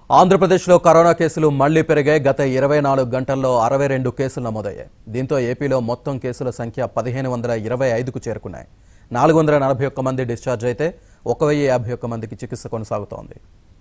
ఆంధ్రప్రదేశ్లో కరోనా కేసులు మళ్లీ పెరిగాయి గత ఇరవై నాలుగు గంటల్లో అరవై రెండు కేసులు నమోదయ్యాయి దీంతో ఏపీలో మొత్తం కేసుల సంఖ్య పదిహేను వందల ఇరవై ఐదుకు చేరుకున్నాయి నాలుగు వందల నలభై ఒక్క మంది డిశ్చార్జ్ అయితే ఒక వెయ్యి యాభై ఒక్క మందికి చికిత్స కొనసాగుతోంది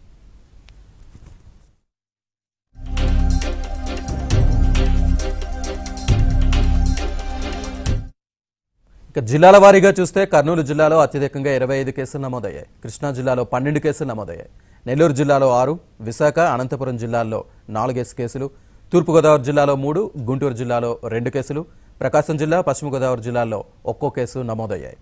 ఇక జిల్లాల వారీగా చూస్తే కర్నూలు జిల్లాలో అత్యధికంగా ఇరవై ఐదు కేసులు నమోదయ్యాయి కృష్ణా జిల్లాలో పన్నెండు కేసులు నమోదయ్యాయి నెల్లూరు జిల్లాలో ఆరు విశాఖ అనంతపురం జిల్లాల్లో నాలుగేసి కేసులు తూర్పుగోదావరి జిల్లాలో మూడు గుంటూరు జిల్లాలో రెండు కేసులు ప్రకాశం జిల్లా పశ్చిమ గోదావరి జిల్లాల్లో ఒక్కో కేసు నమోదయ్యాయి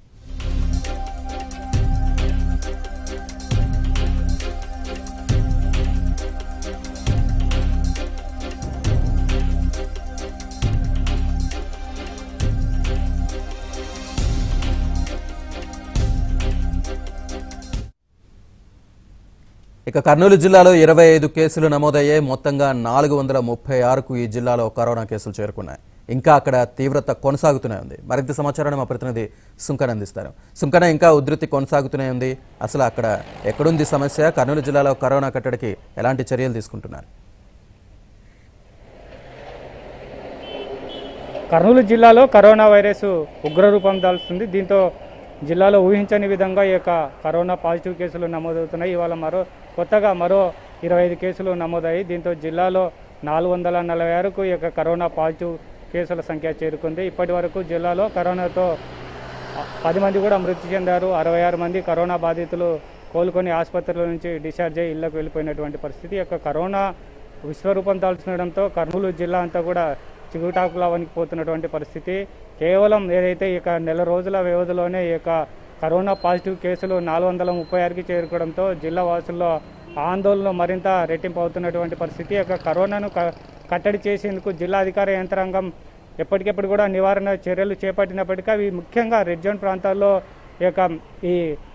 ఇక కర్నూలు జిల్లాలో ఇరవై ఐదు కేసులు నమోదయ్యాయి మొత్తంగా నాలుగు వందల ముప్పై ఆరుకు ఈ జిల్లాలో కరోనా కేసులు చేరుకున్నాయి ఇంకా అక్కడ తీవ్రత కొనసాగుతూనే ఉంది మరింత సమాచారాన్ని మా ప్రతినిధి సుంకన్ అందిస్తారు సుంకన ఇంకా ఉధృతి కొనసాగుతూనే ఉంది అసలు అక్కడ ఎక్కడుంది సమస్య కర్నూలు జిల్లాలో కరోనా కట్టడికి ఎలాంటి చర్యలు తీసుకుంటున్నారు కర్నూలు జిల్లాలో కరోనా వైరస్ ఉగ్రరూపం దాల్చుతుంది దీంతో జిల్లాలో ఊహించని విధంగా ఈ యొక్క కరోనా పాజిటివ్ కేసులు నమోదవుతున్నాయి ఇవాళ మరో కొత్తగా మరో ఇరవై ఐదు కేసులు నమోదయ్యాయి దీంతో జిల్లాలో నాలుగు వందల నలభై ఆరుకు ఈ యొక్క కరోనా పాజిటివ్ కేసుల సంఖ్య చేరుకుంది ఇప్పటి వరకు జిల్లాలో కరోనాతో పది మంది కూడా మృతి చెందారు అరవై ఆరు మంది కరోనా బాధితులు కోలుకొని ఆసుపత్రుల నుంచి డిశ్చార్జ్ అయ్యి ఇళ్లకు వెళ్ళిపోయినటువంటి పరిస్థితి ఈ యొక్క కరోనా విశ్వరూపం దాల్చుకోవడంతో కర్నూలు జిల్లా అంతా కూడా చిగుటాకులా వణికిపోతున్నటువంటి పరిస్థితి కేవలం ఏదైతే ఇక నెల రోజుల వ్యవధిలోనే ఈ యొక్క కరోనా పాజిటివ్ కేసులు నాలుగు వందల ముప్పై ఆరుకి చేరుకోవడంతో జిల్లా వాసుల్లో ఆందోళన మరింత రెట్టింపు అవుతున్నటువంటి పరిస్థితి ఈ యొక్క కరోనాను క- కట్టడి చేసేందుకు జిల్లా అధికార యంత్రాంగం ఎప్పటికెప్పుడు కూడా నివారణ చర్యలు చేపట్టినప్పటికీ అవి ముఖ్యంగా రెడ్ జోన్ ప్రాంతాల్లో ఈ యొక్క ఈ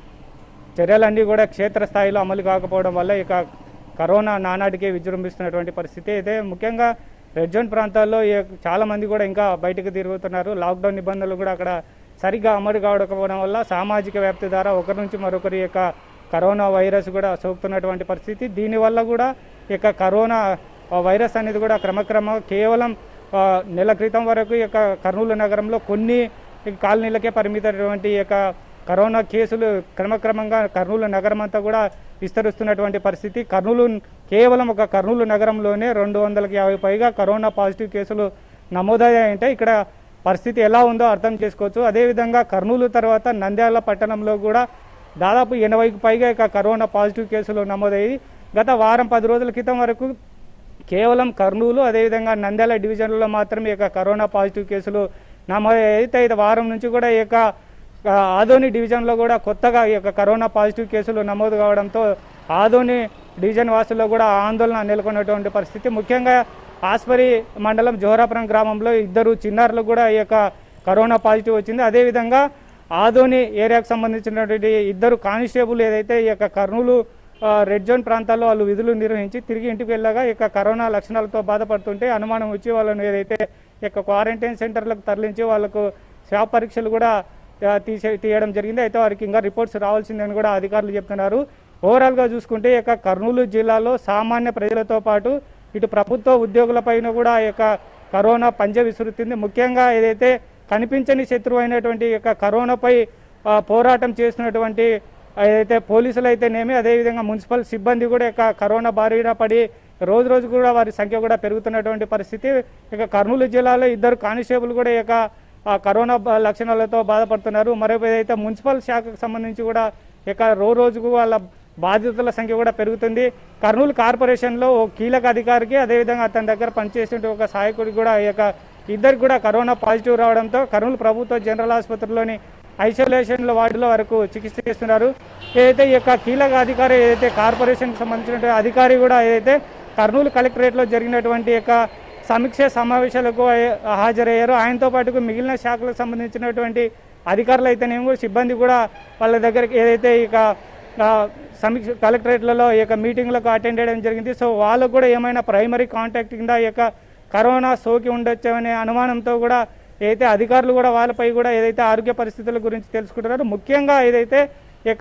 చర్యలన్నీ కూడా క్షేత్రస్థాయిలో అమలు కాకపోవడం వల్ల ఇక కరోనా నానాటికి విజృంభిస్తున్నటువంటి పరిస్థితి అయితే ముఖ్యంగా రెడ్ జోన్ ప్రాంతాల్లో ఈ చాలా మంది కూడా ఇంకా బయటకు తిరుగుతున్నారు లాక్డౌన్ నిబంధనలు కూడా అక్కడ సరిగ్గా అమలు కావకపోవడం వల్ల సామాజిక వ్యాప్తి ద్వారా ఒకరి నుంచి మరొకరి యొక్క కరోనా వైరస్ కూడా సోకుతున్నటువంటి పరిస్థితి దీనివల్ల కూడా ఈ యొక్క కరోనా ఆ, వైరస్ అనేది కూడా క్రమక్రమంగా కేవలం ఆ, నెల క్రితం వరకు ఈ యొక్క కర్నూలు నగరంలో కొన్ని కాలనీలకే పరిమితమైనటువంటి ఈ యొక్క కరోనా కేసులు క్రమక్రమంగా కర్నూలు నగరం అంతా కూడా విస్తరిస్తున్నటువంటి పరిస్థితి కర్నూలు కేవలం ఒక కర్నూలు నగరంలోనే రెండు వందలకి యాభై పైగా కరోనా పాజిటివ్ కేసులు నమోదయ్యాయంటే ఇక్కడ పరిస్థితి ఎలా ఉందో అర్థం చేసుకోవచ్చు అదేవిధంగా కర్నూలు తర్వాత నంద్యాల పట్టణంలో కూడా దాదాపు ఎనభైకి పైగా ఇక కరోనా పాజిటివ్ కేసులు నమోదయ్యి గత వారం పది రోజుల క్రితం వరకు కేవలం కర్నూలు అదేవిధంగా నంద్యాల డివిజన్లలో మాత్రమే ఈ యొక్క కరోనా పాజిటివ్ కేసులు నమోదైతే ఇది వారం నుంచి కూడా ఈ యొక్క ఆ, ఆదోని డివిజన్లో కూడా కొత్తగా ఈ యొక్క కరోనా పాజిటివ్ కేసులు నమోదు కావడంతో ఆదోని డివిజన్ వాసుల్లో కూడా ఆందోళన నెలకొన్నటువంటి పరిస్థితి ముఖ్యంగా ఆస్పరి మండలం జోహరాపురం గ్రామంలో ఇద్దరు చిన్నారులు కూడా ఈ యొక్క కరోనా పాజిటివ్ వచ్చింది అదేవిధంగా ఆదోని ఏరియాకు సంబంధించినటువంటి ఇద్దరు కానిస్టేబుల్ ఏదైతే ఈ యొక్క కర్నూలు ఆ, రెడ్ జోన్ ప్రాంతాల్లో వాళ్ళు విధులు నిర్వహించి తిరిగి ఇంటికి వెళ్ళగా ఈ యొక్క కరోనా లక్షణాలతో బాధపడుతుంటే అనుమానం వచ్చి వాళ్ళను ఏదైతే ఈ యొక్క క్వారంటైన్ సెంటర్లకు తరలించి వాళ్ళకు స్వాబ్ పరీక్షలు కూడా ఆ, తీసే తీయడం జరిగింది అయితే వారికి ఇంకా రిపోర్ట్స్ రావాల్సిందని కూడా అధికారులు చెప్తున్నారు ఓవరాల్గా చూసుకుంటే ఈ యొక్క కర్నూలు జిల్లాలో సామాన్య ప్రజలతో పాటు ఇటు ప్రభుత్వ ఉద్యోగులపైన కూడా ఈ యొక్క కరోనా పంజ విసురుతుంది ముఖ్యంగా ఏదైతే కనిపించని శత్రువు అయినటువంటి ఈ యొక్క కరోనాపై ఆ, పోరాటం చేస్తున్నటువంటి ఏదైతే పోలీసులు అయితేనేమి అదేవిధంగా మున్సిపల్ సిబ్బంది కూడా ఇక కరోనా బారిన పడి రోజు రోజు కూడా వారి సంఖ్య కూడా పెరుగుతున్నటువంటి పరిస్థితి ఇక కర్నూలు జిల్లాలో ఇద్దరు కానిస్టేబుల్ కూడా ఇక ఆ కరోనా బ- లక్షణాలతో బాధపడుతున్నారు మరొక ఏదైతే మున్సిపల్ శాఖకు సంబంధించి కూడా ఇక రో రోజుకు వాళ్ళ బాధితుల సంఖ్య కూడా పెరుగుతుంది కర్నూలు కార్పొరేషన్లో ఓ కీలక అధికారికి అదేవిధంగా అతని దగ్గర పనిచేసిన ఒక సహాయకుడికి కూడా ఈ యొక్క ఇద్దరికి కూడా కరోనా పాజిటివ్ రావడంతో కర్నూలు ప్రభుత్వ జనరల్ ఆసుపత్రిలోని ఐసోలేషన్ వార్డులో వరకు చికిత్స చేస్తున్నారు ఏదైతే ఈ యొక్క కీలక అధికారి ఏదైతే కార్పొరేషన్కి సంబంధించిన అధికారి కూడా ఏదైతే కర్నూలు కలెక్టరేట్లో జరిగినటువంటి యొక్క సమీక్ష సమావేశాలకు ఆయ- హాజరయ్యారు ఆయనతో పాటు మిగిలిన శాఖలకు సంబంధించినటువంటి అధికారులు అయితేనేమో సిబ్బంది కూడా వాళ్ళ దగ్గరికి ఏదైతే ఇక ఆ, సమీక్ష కలెక్టరేట్లలో ఈ యొక్క మీటింగ్లకు అటెండ్ చేయడం జరిగింది సో వాళ్ళకు కూడా ఏమైనా ప్రైమరీ కాంటాక్ట్ కింద ఈ యొక్క కరోనా సోకి ఉండొచ్చు అనే అనుమానంతో కూడా ఏదైతే అధికారులు కూడా వాళ్ళపై కూడా ఏదైతే ఆరోగ్య పరిస్థితుల గురించి తెలుసుకుంటున్నారో ముఖ్యంగా ఏదైతే ఈ యొక్క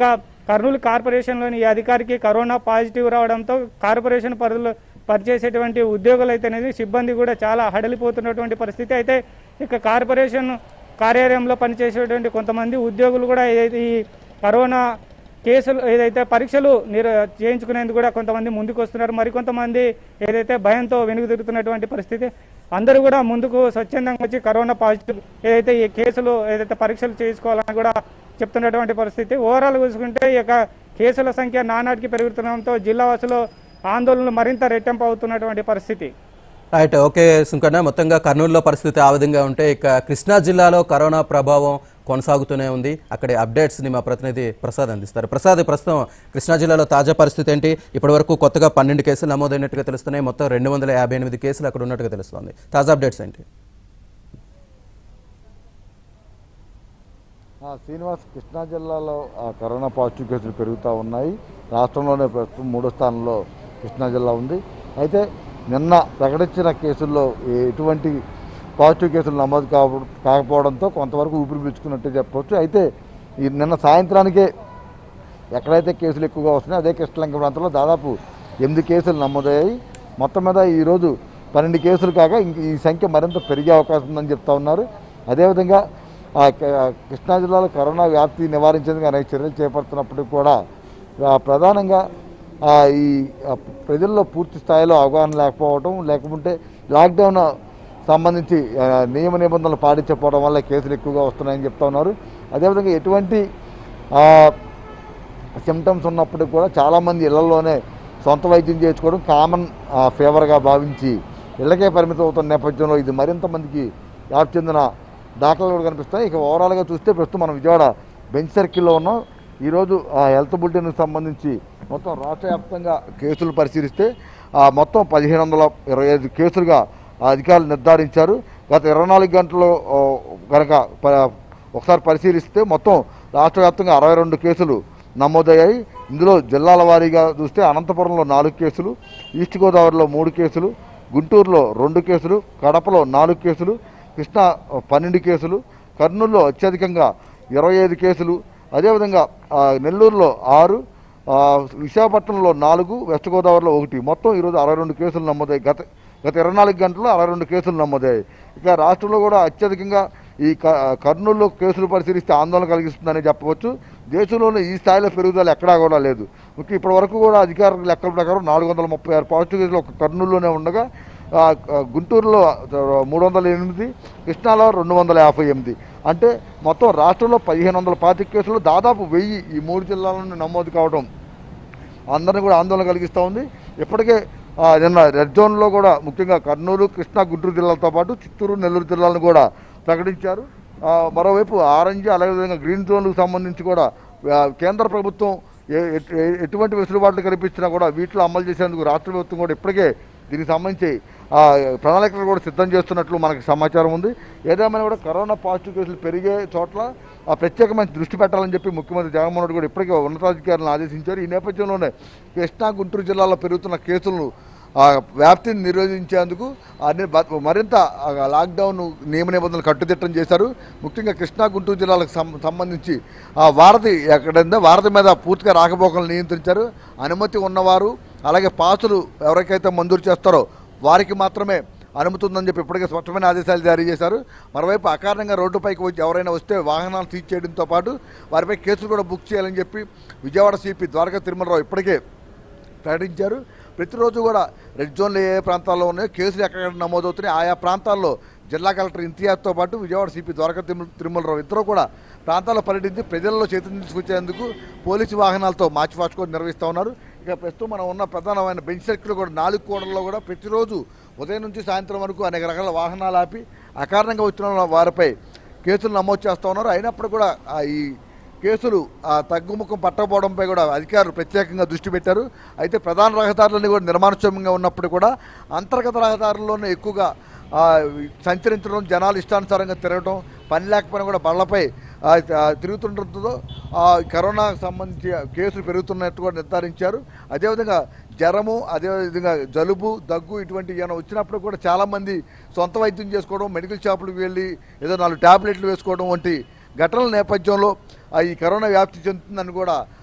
కర్నూలు కార్పొరేషన్లోని ఈ అధికారికి కరోనా పాజిటివ్ రావడంతో కార్పొరేషన్ పరిధిలో పనిచేసేటువంటి ఉద్యోగులు అయితేనేది సిబ్బంది కూడా చాలా హడలిపోతున్నటువంటి పరిస్థితి అయితే ఇక కార్పొరేషన్ కార్యాలయంలో పనిచేసేటువంటి కొంతమంది ఉద్యోగులు కూడా ఏదైతే ఈ కరోనా కేసులు ఏదైతే పరీక్షలు నిర చేయించుకునేందుకు కూడా కొంతమంది ముందుకు వస్తున్నారు మరికొంతమంది ఏదైతే భయంతో వెనుక తిరుగుతున్నటువంటి పరిస్థితి అందరూ కూడా ముందుకు స్వచ్ఛందంగా వచ్చి కరోనా పాజిటివ్ ఏదైతే ఈ కేసులు ఏదైతే పరీక్షలు చేసుకోవాలని కూడా చెప్తున్నటువంటి పరిస్థితి ఓవరాల్ చూసుకుంటే ఈ యొక్క కేసుల సంఖ్య నానాటికి పెరుగుతుండడంతో జిల్లా వాసులు ఆందోళనలు మరింత రెట్టింపు అవుతున్నటువంటి పరిస్థితి రైట్ ఓకే సుంకన్న మొత్తంగా కర్నూలులో పరిస్థితి ఆ విధంగా ఉంటే ఇక కృష్ణా జిల్లాలో కరోనా ప్రభావం కొనసాగుతూనే ఉంది అక్కడి అప్డేట్స్ని మా ప్రతినిధి ప్రసాద్ అందిస్తారు ప్రసాద్ ప్రస్తుతం కృష్ణా జిల్లాలో తాజా పరిస్థితి ఏంటి ఇప్పటివరకు కొత్తగా పన్నెండు కేసులు నమోదైనట్టుగా తెలుస్తున్నాయి మొత్తం రెండు వందల యాభై ఎనిమిది కేసులు అక్కడ ఉన్నట్టుగా తెలుస్తుంది తాజా అప్డేట్స్ ఏంటి ఆ, శ్రీనివాస్ కృష్ణా జిల్లాలో ఆ, కరోనా పాజిటివ్ కేసులు పెరుగుతూ ఉన్నాయి రాష్ట్రంలోనే ప్రస్తుతం మూడో స్థానంలో కృష్ణా జిల్లా ఉంది అయితే నిన్న ప్రకటించిన కేసుల్లో ఎటువంటి పాజిటివ్ కేసులు నమోదు కావ కాకపోవడంతో కొంతవరకు ఊపిరి పీల్చుకున్నట్టే చెప్పవచ్చు అయితే ఈ నిన్న సాయంత్రానికే ఎక్కడైతే కేసులు ఎక్కువగా వస్తున్నాయో అదే కృష్ణలంక ప్రాంతంలో దాదాపు ఎనిమిది కేసులు నమోదయ్యాయి మొత్తం మీద ఈరోజు పన్నెండు కేసులు కాగా ఇంక ఈ సంఖ్య మరింత పెరిగే అవకాశం ఉందని చెప్తా ఉన్నారు అదేవిధంగా ఆ క- కృష్ణా జిల్లాలో కరోనా వ్యాప్తి నివారించేందుకు అనేక చర్యలు చేపడుతున్నప్పటికీ కూడా ఆ, ప్రధానంగా ఆ, ఈ ఆ, ప్రజల్లో పూర్తి స్థాయిలో అవగాహన లేకపోవడం లేకుంటే లాక్డౌన్ సంబంధించి ఆ, నియమ నిబంధనలు పాటించకపోవడం వల్ల కేసులు ఎక్కువగా వస్తున్నాయని చెప్తా ఉన్నారు అదేవిధంగా ఎటువంటి ఆ, సిమ్టమ్స్ ఉన్నప్పటికీ కూడా చాలామంది ఇళ్లలోనే సొంత వైద్యం చేసుకోవడం కామన్ ఫీవర్గా భావించి ఇళ్ళకే పరిమితం అవుతున్న నేపథ్యంలో ఇది మరింత మందికి వ్యాప్తి చెందిన దాఖలాలు కూడా కనిపిస్తాయి ఇక ఓవరాల్గా చూస్తే ప్రస్తుతం మనం విజయవాడ బెంచ్ సర్కిల్లో ఉన్నాం ఈరోజు ఆ హెల్త్ బులెటిన్కి సంబంధించి మొత్తం రాష్ట్ర వ్యాప్తంగా కేసులు పరిశీలిస్తే ఆ మొత్తం పదిహేను వందల ఇరవై ఐదు కేసులుగా ఆ అధికారులు నిర్ధారించారు గత ఇరవై నాలుగు గంటల్లో ఓ, కనుక ప- ఒకసారి పరిశీలిస్తే మొత్తం రాష్ట్ర వ్యాప్తంగా అరవై రెండు కేసులు నమోదయ్యాయి ఇందులో జిల్లాల వారీగా చూస్తే అనంతపురంలో నాలుగు కేసులు ఈస్ట్ గోదావరిలో మూడు కేసులు గుంటూరులో రెండు కేసులు కడపలో నాలుగు కేసులు కృష్ణా పన్నెండు కేసులు కర్నూలులో అత్యధికంగా ఇరవై ఐదు కేసులు అదేవిధంగా ఆ, నెల్లూరులో ఆరు ఆ, విశాఖపట్నంలో నాలుగు వెస్ట్ గోదావరిలో ఒకటి మొత్తం ఈరోజు అరవై రెండు కేసులు నమోదయ్యాయి గత గత ఇరవై నాలుగు గంటల్లో అరవై రెండు కేసులు నమోదయ్యాయి ఇక రాష్ట్రంలో కూడా అత్యధికంగా ఈ క- కర్నూలులో కేసులు పరిశీలిస్తే ఆందోళన కలిగిస్తుందని చెప్పవచ్చు దేశంలోనే ఈ స్థాయిలో పెరుగుదల ఎక్కడా కూడా లేదు ముఖ్య ఇప్పటి వరకు కూడా అధికారుల లెక్కల ప్రకారం నాలుగు వందల ముప్పై ఆరు పాజిటివ్ కేసులు ఒక కర్నూలులోనే ఉండగా ఆ, ఆ, గుంటూరులో మూడు వందల ఎనిమిది కృష్ణాలో రెండు వందల యాభై ఎనిమిది అంటే మొత్తం రాష్ట్రంలో పదిహేను వందల పాతిక కేసులు దాదాపు వెయ్యి ఈ మూడు జిల్లాల నుండి నమోదు కావడం అందరిని కూడా ఆందోళన కలిగిస్తూ ఉంది ఇప్పటికే ఆ, నిన్న రెడ్ జోన్లో కూడా ముఖ్యంగా కర్నూలు కృష్ణా గుంటూరు జిల్లాలతో పాటు చిత్తూరు నెల్లూరు జిల్లాలను కూడా ప్రకటించారు ఆ, మరోవైపు ఆరెంజ్ అదేవిధంగా గ్రీన్ జోన్లకు సంబంధించి కూడా ఆ, కేంద్ర ప్రభుత్వం ఏ- ఎట్- ఏ- ఎటువంటి వెసులుబాట్లు కల్పించినా కూడా వీటిలో అమలు చేసేందుకు రాష్ట్ర ప్రభుత్వం కూడా ఇప్పటికే దీనికి సంబంధించి ఆ, ప్రణాళికలు కూడా సిద్ధం చేస్తున్నట్లు మనకు సమాచారం ఉంది ఏదేమైనా కూడా కరోనా పాజిటివ్ కేసులు పెరిగే చోట్ల ఆ ప్రత్యేకమైన దృష్టి పెట్టాలని చెప్పి ముఖ్యమంత్రి జగన్మోహన్ రెడ్డి కూడా ఇప్పటికే ఉన్నతాధికారులను ఆదేశించారు ఈ నేపథ్యంలోనే కృష్ణా గుంటూరు జిల్లాలో పెరుగుతున్న కేసులను ఆ వ్యాప్తిని నిరోధించేందుకు అన్ని బ- మరింత ఆ లాక్డౌన్ నియమ నిబంధనలు కట్టుదిట్టం చేశారు ముఖ్యంగా కృష్ణా గుంటూరు జిల్లాలకు సం- సంబంధించి ఆ వారధి ఎక్కడందో వారధి మీద పూర్తిగా రాకపోకలను నియంత్రించారు అనుమతి ఉన్నవారు అలాగే పాసులు ఎవరికైతే మంజూరు చేస్తారో వారికి మాత్రమే అనుమతి ఉందని చెప్పి ఇప్పటికే స్పష్టమైన ఆదేశాలు జారీ చేశారు మరోవైపు అకారణంగా రోడ్డుపైకి వచ్చి ఎవరైనా వస్తే వాహనాలు సీజ్ చేయడంతో పాటు వారిపై కేసులు కూడా బుక్ చేయాలని చెప్పి విజయవాడ సిపి ద్వారకా తిరుమలరావు ఇప్పటికే ప్రకటించారు ప్రతిరోజు కూడా రెడ్ జోన్లు ఏ ఏ ప్రాంతాల్లో ఉన్నాయో కేసులు ఎక్కడ నమోదవుతున్నాయి ఆయా ప్రాంతాల్లో జిల్లా కలెక్టర్ ఇంతియాజ్తో పాటు విజయవాడ సిపి ద్వారకా తిరుమల తిరుమలరావు ఇద్దరు కూడా ప్రాంతాల్లో పర్యటించి ప్రజల్లో చైతన్యం తీసుకొచ్చేందుకు పోలీసు వాహనాలతో మార్చి ఫాస్ట్ కూడా నిర్వహిస్తూ ఉన్నారు ఇక ప్రస్తుతం మనం ఉన్న ప్రధానమైన బెంచ్ సర్కిల్ కూడా నాలుగు కోడల్లో కూడా ప్రతిరోజు ఉదయం నుంచి సాయంత్రం వరకు అనేక రకాల వాహనాలు ఆపి అకారణంగా వచ్చిన వారిపై కేసులు నమోదు చేస్తూ ఉన్నారు అయినప్పుడు కూడా ఆ ఈ కేసులు ఆ తగ్గుముఖం పట్టకపోవడంపై కూడా అధికారులు ప్రత్యేకంగా దృష్టి పెట్టారు అయితే ప్రధాన రహదారులన్నీ కూడా నిర్మానుష్యంగా ఉన్నప్పుడు కూడా అంతర్గత రహదారుల్లోనే ఎక్కువగా ఆ, సంచరించడం జనాలు ఇష్టానుసారంగా తిరగడం పని లేకపోయినా కూడా బళ్ళపై ఆ, ఆ, తిరుగుతుండటంతో ఆ, కరోనాకు సంబంధించి కేసులు పెరుగుతున్నట్టు కూడా నిర్ధారించారు అదేవిధంగా జ్వరము అదేవిధంగా జలుబు దగ్గు ఇటువంటి ఏమైనా వచ్చినప్పుడు కూడా చాలామంది సొంత వైద్యం చేసుకోవడం మెడికల్ షాపులకు వెళ్ళి ఏదో నాలుగు ట్యాబ్లెట్లు వేసుకోవడం వంటి ఘటనల నేపథ్యంలో ఆ, ఈ కరోనా వ్యాప్తి చెందుతుందని కూడా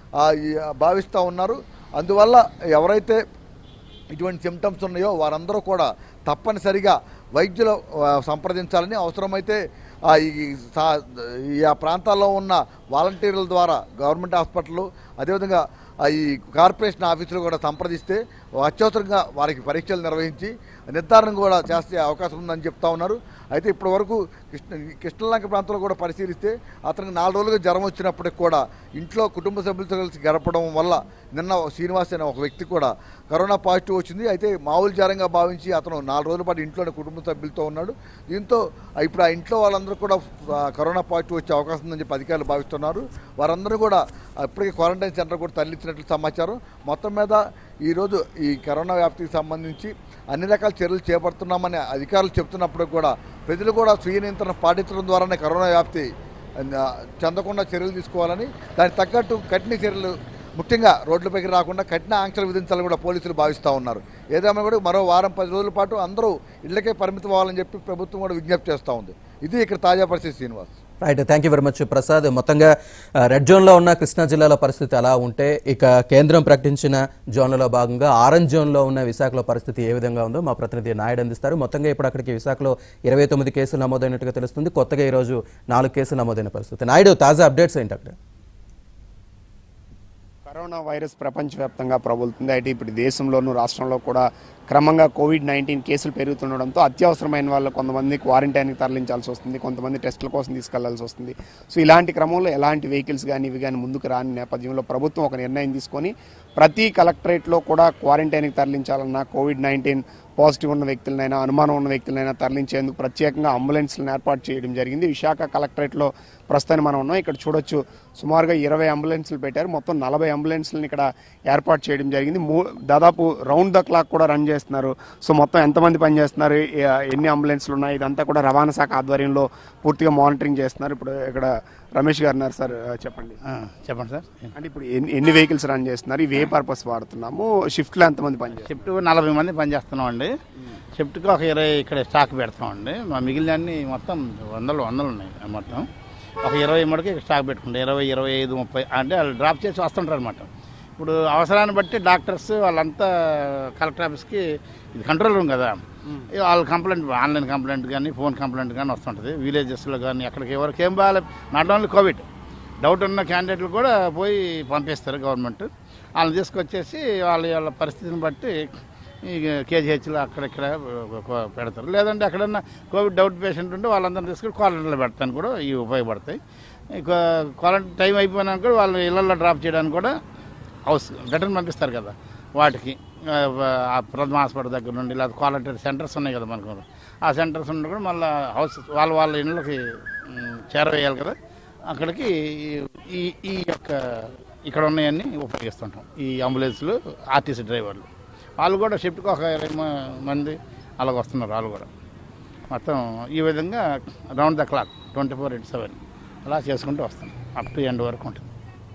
ఆ, ఈ, భావిస్తూ ఉన్నారు అందువల్ల ఎవరైతే ఇటువంటి సిమ్టమ్స్ ఉన్నాయో వారందరూ కూడా తప్పనిసరిగా వైద్యులు ఆ, సంప్రదించాలని అవసరమైతే ఆ, ఈ సా- ఈ ఆ ప్రాంతాల్లో ఉన్న వాలంటీర్ల ద్వారా గవర్నమెంట్ హాస్పిటల్ అదేవిధంగా ఆ, ఈ కార్పొరేషన్ ఆఫీసులు కూడా సంప్రదిస్తే అత్యవసరంగా వారికి పరీక్షలు నిర్వహించి నిర్ధారణ కూడా చేసే అవకాశం ఉందని చెప్తా ఉన్నారు అయితే ఇప్పటి వరకు కృష్ణ కృష్ణలంక ప్రాంతంలో కూడా పరిశీలిస్తే అతనికి నాలుగు రోజులుగా జ్వరం వచ్చినప్పటికి కూడా ఇంట్లో కుటుంబ సభ్యులతో కలిసి గడపడం వల్ల నిన్న శ్రీనివాస్ అనే ఒక వ్యక్తి కూడా కరోనా పాజిటివ్ వచ్చింది అయితే మామూలు జ్వరంగా భావించి అతను నాలుగు రోజుల పాటు ఇంట్లోనే కుటుంబ సభ్యులతో ఉన్నాడు దీంతో ఆ ఇప్పుడు ఆ ఇంట్లో వాళ్ళందరూ కూడా ఆ, కరోనా పాజిటివ్ వచ్చే అవకాశం ఉందని చెప్పి అధికారులు భావిస్తున్నారు వారందరూ కూడా ఇప్పటికే క్వారంటైన్ సెంటర్ కూడా తరలించినట్లు సమాచారం మొత్తం మీద ఈరోజు ఈ కరోనా వ్యాప్తికి సంబంధించి అన్ని రకాల చర్యలు చేపడుతున్నామని అధికారులు చెప్తున్నప్పుడు కూడా ప్రజలు కూడా స్వీయ నియంత్రణ పాటించడం ద్వారానే కరోనా వ్యాప్తి ఆ, చెందకుండా చర్యలు తీసుకోవాలని దానికి తగ్గట్టు కఠిన చర్యలు ముఖ్యంగా రోడ్లపైకి రాకుండా కఠిన ఆంక్షలు విధించాలని కూడా పోలీసులు భావిస్తూ ఉన్నారు ఏదేమైనా కూడా మరో వారం పది రోజుల పాటు అందరూ ఇళ్లకే పరిమితం అవ్వాలని చెప్పి ప్రభుత్వం కూడా విజ్ఞప్తి చేస్తూ ఉంది ఇది ఇక్కడ తాజా పరిస్థితి Srinivas right thank you very much Prasad మొత్తంగా ఆ, రెడ్ జోన్లో ఉన్న కృష్ణా జిల్లాలో పరిస్థితి అలా ఉంటే ఇక కేంద్రం ప్రకటించిన జోన్లలో భాగంగా ఆరెంజ్ జోన్లో ఉన్న విశాఖలో పరిస్థితి ఏ విధంగా ఉందో మా ప్రతినిధి నాయుడు అందిస్తారు మొత్తంగా ఇప్పుడు అక్కడికి విశాఖలో ఇరవై తొమ్మిది కేసులు నమోదైనట్టుగా తెలుస్తుంది కొత్తగా ఈరోజు నాలుగు కేసులు నమోదైన పరిస్థితి నాయుడు తాజా అప్డేట్స్ ఏంటి అక్కడ కరోనా వైరస్ ప్రపంచవ్యాప్తంగా ప్రబలుతుంది అయితే ఇప్పుడు దేశంలోనూ రాష్ట్రంలో కూడా క్రమంగా కోవిడ్ నైన్టీన్ కేసులు పెరుగుతుండడంతో అత్యవసరమైన వాళ్ళు కొంతమంది క్వారంటైన్కి తరలించాల్సి వస్తుంది కొంతమంది టెస్టుల కోసం తీసుకెళ్లాల్సి వస్తుంది సో ఇలాంటి క్రమంలో ఎలాంటి వెహికల్స్ కానీ ఇవి కానీ ముందుకు రాని నేపథ్యంలో ప్రభుత్వం ఒక నిర్ణయం తీసుకొని ప్రతి కలెక్టరేట్లో కూడా క్వారంటైన్కి తరలించాలన్న కోవిడ్ నైన్టీన్ పాజిటివ్ ఉన్న వ్యక్తులనైనా అనుమానం ఉన్న వ్యక్తులనైనా తరలించేందుకు ప్రత్యేకంగా అంబులెన్స్లను ఏర్పాటు చేయడం జరిగింది విశాఖ కలెక్టరేట్లో ప్రస్తుతాన్ని మనం ఉన్నాం ఇక్కడ చూడొచ్చు సుమారుగా ఇరవై అంబులెన్స్లు పెట్టారు మొత్తం నలభై అంబులెన్స్లను ఇక్కడ ఏర్పాటు చేయడం జరిగింది మూ దాదాపు రౌండ్ ద క్లాక్ కూడా రన్ చేస్తున్నారు సో మొత్తం ఎంతమంది పనిచేస్తున్నారు ఏ- ఎన్ని అంబులెన్స్లు ఉన్నాయి ఇదంతా కూడా రవాణా శాఖ ఆధ్వర్యంలో పూర్తిగా మానిటరింగ్ చేస్తున్నారు ఇప్పుడు ఇక్కడ రమేష్ గారు ఉన్నారు సార్ చెప్పండి ఆ, చెప్పండి సార్ అంటే ఇప్పుడు ఎన్ని ఎన్ని వెహికల్స్ రన్ చేస్తున్నారు ఇవి ఏ పర్పస్ వాడుతున్నాము షిఫ్ట్లో ఎంతమంది పనిచేస్తారు షిఫ్ట్ నలభై మంది పనిచేస్తున్నాం అండి షిఫ్ట్కి ఒక ఇరవై ఇక్కడ స్టాక్ పెడతామండి మా మిగిలిన మొత్తం వందలు వందలు ఉన్నాయి మొత్తం ఒక ఇరవై మటుకి స్టాక్ పెట్టుకుంటాం ఇరవై ఇరవై ఐదు ముప్పై అంటే వాళ్ళు డ్రాప్ చేసి వస్తుంటారు అనమాట ఇప్పుడు అవసరాన్ని బట్టి డాక్టర్స్ వాళ్ళంతా కలెక్టర్ ఆఫీస్కి ఇది కంట్రోల్ రూమ్ కదా ఇక వాళ్ళ కంప్లైంట్ ఆన్లైన్ కంప్లైంట్ కానీ ఫోన్ కంప్లైంట్ కానీ వస్తుంటుంది విలేజెస్లో కానీ ఎక్కడికి ఎవరికి ఏం బాగాలే నాట్ ఓన్లీ కోవిడ్ డౌట్ ఉన్న క్యాండిడేట్లు కూడా పోయి పంపిస్తారు గవర్నమెంట్ వాళ్ళని తీసుకొచ్చేసి వాళ్ళ వాళ్ళ పరిస్థితిని బట్టి ఈ కేజీహెచ్లో అక్కడిక్కడ పెడతారు లేదంటే ఎక్కడన్నా కోవిడ్ డౌట్ పేషెంట్ ఉంటే వాళ్ళందరినీ తీసుకొని క్వారంటైన్లో పెడతాను కూడా ఇవి ఉపయోగపడతాయి ఇక క్వారంటైన్ టైం అయిపోయినా కూడా వాళ్ళు ఇళ్లలో డ్రాప్ చేయడానికి కూడా హౌస్ రిటర్న్ పంపిస్తారు కదా వాటికి ఆ, ఆ ప్రథమ హాస్పిటల్ దగ్గర నుండి లేదా క్వారంటైన్ సెంటర్స్ ఉన్నాయి కదా మనకు ఆ సెంటర్స్ నుండి కూడా మళ్ళీ హౌస్ వాళ్ళ వాళ్ళ ఇళ్ళకి మ్, చేరవేయాలి కదా అక్కడికి ఈ ఈ యొక్క ఇక్కడ ఉన్నాయన్నీ ఉపయోగిస్తుంటాం ఈ అంబులెన్స్లు ఆర్టీసీ డ్రైవర్లు వాళ్ళు కూడా షిఫ్ట్కి ఒక ఇరవై మ- మంది అలాగ వస్తున్నారు వాళ్ళు కూడా మొత్తం ఈ విధంగా round the clock twenty four into seven అలా చేసుకుంటూ వస్తాం అప్ టు ఎండ్ వరకు ఉంటుంది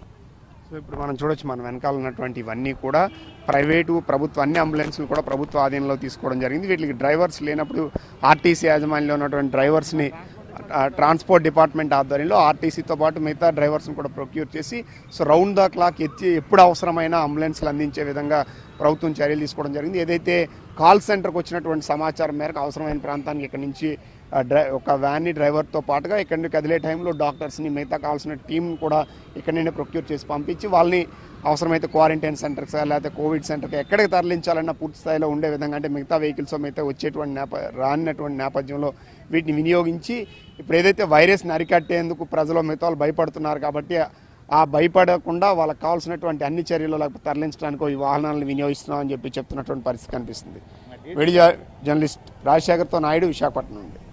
సో ఇప్పుడు మనం చూడొచ్చు మన వెనకాల ఉన్నటువంటి ఇవన్నీ కూడా ప్రైవేటు ప్రభుత్వ అన్ని అంబులెన్స్లు కూడా ప్రభుత్వ ఆధీనంలో తీసుకోవడం జరిగింది వీటికి డ్రైవర్స్ లేనప్పుడు ఆర్టీసీ యాజమాన్యంలో ఉన్నటువంటి డ్రైవర్స్ని ఆ, ట్రాన్స్పోర్ట్ డిపార్ట్మెంట్ ఆధ్వర్యంలో ఆర్టీసీతో పాటు మిగతా డ్రైవర్స్ని కూడా ప్రొక్యూర్ చేసి సో రౌండ్ ద క్లాక్ ఎత్తి ఎప్పుడు అవసరమైన అంబులెన్స్లు అందించే విధంగా ప్రభుత్వం చర్యలు తీసుకోవడం జరిగింది ఏదైతే కాల్ సెంటర్కి వచ్చినటువంటి సమాచారం మేరకు అవసరమైన ప్రాంతానికి ఇక్కడ నుంచి ఆ, డ్రై ఒక వ్యాన్ని డ్రైవర్తో పాటుగా ఇక్కడ నుండి కదిలే టైంలో డాక్టర్స్ని మిగతా కావాల్సిన టీం కూడా ఇక్కడ నుండి ప్రొక్యూర్ చేసి పంపించి వాళ్ళని అవసరమైతే క్వారంటైన్ సెంటర్స్ లేకపోతే కోవిడ్ సెంటర్కి ఎక్కడికి తరలించాలన్న పూర్తి స్థాయిలో ఉండే విధంగా అంటే మిగతా వెహికల్స్ మిగతా వచ్చేటువంటి నేప రానటువంటి నేపథ్యంలో వీటిని వినియోగించి ఇప్పుడు ఏదైతే వైరస్ని అరికట్టేందుకు ప్రజలు మిగతా వాళ్ళు భయపడుతున్నారు కాబట్టి ఆ భయపడకుండా వాళ్ళకి కావాల్సినటువంటి అన్ని చర్యలు లేకపోతే తరలించడానికి ఈ వాహనాలను వినియోగిస్తున్నామని చెప్పి చెప్తున్నటువంటి పరిస్థితి కనిపిస్తుంది వీడియో జర్నలిస్ట్ రాజశేఖర్తో నాయుడు విశాఖపట్నం నుండి